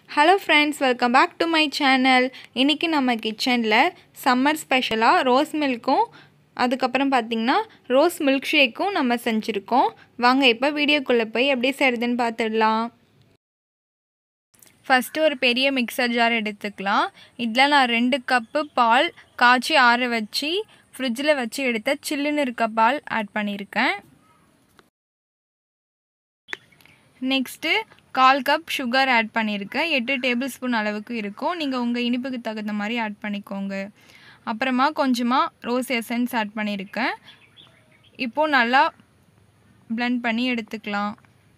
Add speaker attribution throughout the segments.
Speaker 1: hello friends welcome back to my channel இன்றைக்கி நம்ம கிச்சனில் சம்மர் ஸ்பெஷலாக ரோஸ் மில்க்கும் அதுக்கப்புறம் பார்த்திங்கன்னா ரோஸ் மில்க் ஷேக்கும் நம்ம செஞ்சுருக்கோம் வாங்க இப்போ வீடியோக்குள்ளே போய் எப்படி செய்கிறதுன்னு பார்த்துடலாம் ஃபஸ்ட்டு ஒரு பெரிய மிக்சர் ஜார் எடுத்துக்கலாம் இதில் நான் ரெண்டு கப்பு பால் காய்ச்சி ஆற வச்சு ஃப்ரிட்ஜில் வச்சு எடுத்த சில்லுன்னு இருக்க பால் ஆட் பண்ணியிருக்கேன் நெக்ஸ்ட்டு கால் கப் சுகர் ஆட் பண்ணியிருக்கேன் எட்டு டேபிள் ஸ்பூன் அளவுக்கு இருக்கும் நீங்கள் உங்கள் இனிப்புக்கு தகுந்த மாதிரி ஆட் பண்ணிக்கோங்க அப்புறமா கொஞ்சமாக ரோஸ் எசன்ஸ் ஆட் பண்ணியிருக்கேன் இப்போது நல்லா பிளெண்ட் பண்ணி எடுத்துக்கலாம்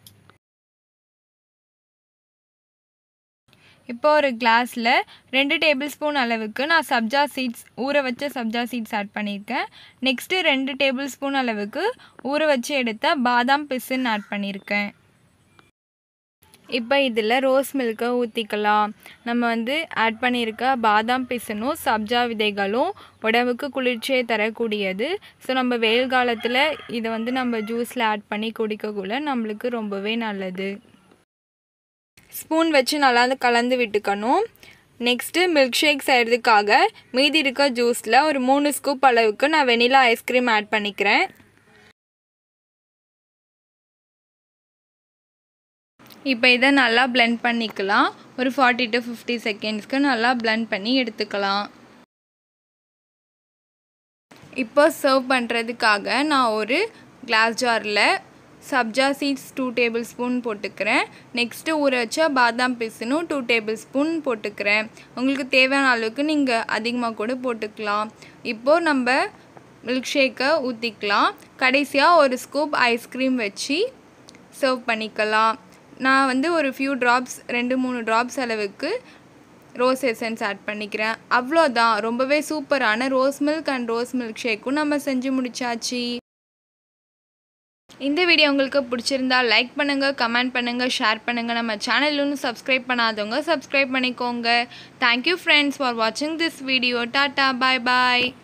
Speaker 1: இப்போ ஒரு கிளாஸில் ரெண்டு டேபிள் ஸ்பூன் அளவுக்கு நான் சப்ஜா சீட்ஸ் ஊற வச்ச சப்ஜா சீட்ஸ் ஆட் பண்ணியிருக்கேன் நெக்ஸ்ட்டு ரெண்டு டேபிள் ஸ்பூன் அளவுக்கு ஊற வச்சு எடுத்த பாதாம் பிசின் ஆட் பண்ணியிருக்கேன் இப்போ இதில் ரோஸ் மில்கை ஊற்றிக்கலாம் நம்ம வந்து ஆட் பண்ணியிருக்க பாதாம் பிசனும் சப்ஜா விதைகளும் உடம்புக்கு குளிர்ச்சியை தரக்கூடியது ஸோ நம்ம வெயில் காலத்தில் இதை வந்து நம்ம ஜூஸில் ஆட் பண்ணி குடிக்கக்குள்ள நம்மளுக்கு ரொம்பவே நல்லது ஸ்பூன் வச்சு நல்லா கலந்து விட்டுக்கணும் நெக்ஸ்ட்டு மில்க் ஷேக் செய்கிறதுக்காக மீதி இருக்க ஜூஸில் ஒரு மூணு ஸ்கூப் அளவுக்கு நான் வெனிலா ஐஸ்கிரீம் ஆட் பண்ணிக்கிறேன் இப்போ இதை நல்லா பிளெண்ட் பண்ணிக்கலாம் ஒரு ஃபார்ட்டி டு ஃபிஃப்டி செகண்ட்ஸ்க்கு நல்லா பிளெண்ட் பண்ணி எடுத்துக்கலாம் இப்போ சர்வ் பண்ணுறதுக்காக நான் ஒரு கிளாஸ் ஜாரில் சப்ஜா சீட்ஸ் டூ டேபிள் ஸ்பூன் போட்டுக்கிறேன் நெக்ஸ்ட்டு ஊற வச்ச பாதாம் பிசுனும் டூ டேபிள் ஸ்பூன் போட்டுக்கிறேன் உங்களுக்கு தேவையான அளவுக்கு நீங்கள் அதிகமாக கூட போட்டுக்கலாம் இப்போது நம்ம மில்க் ஷேக்கை ஊற்றிக்கலாம் கடைசியாக ஒரு ஸ்கூப் ஐஸ்கிரீம் வச்சு சர்வ் பண்ணிக்கலாம் நான் வந்து ஒரு ஃபியூ ட்ராப்ஸ் ரெண்டு மூணு ட்ராப்ஸ் அளவுக்கு ரோஸ் எசன்ஸ் ஆட் பண்ணிக்கிறேன் அவ்வளோதான் ரொம்பவே சூப்பரான rose milk and rose milk ஷேக்கும் நம்ம செஞ்சு முடிச்சாச்சு இந்த வீடியோ உங்களுக்கு பிடிச்சிருந்தா லைக் பண்ணுங்கள் கமெண்ட் பண்ணுங்கள் ஷேர் பண்ணுங்கள் நம்ம சேனல் இன்னும் சப்ஸ்கிரைப் பண்ணாதவங்க சப்ஸ்கிரைப் பண்ணிக்கோங்க தேங்க்யூ ஃப்ரெண்ட்ஸ் ஃபார் வாட்சிங் this video tata bye bye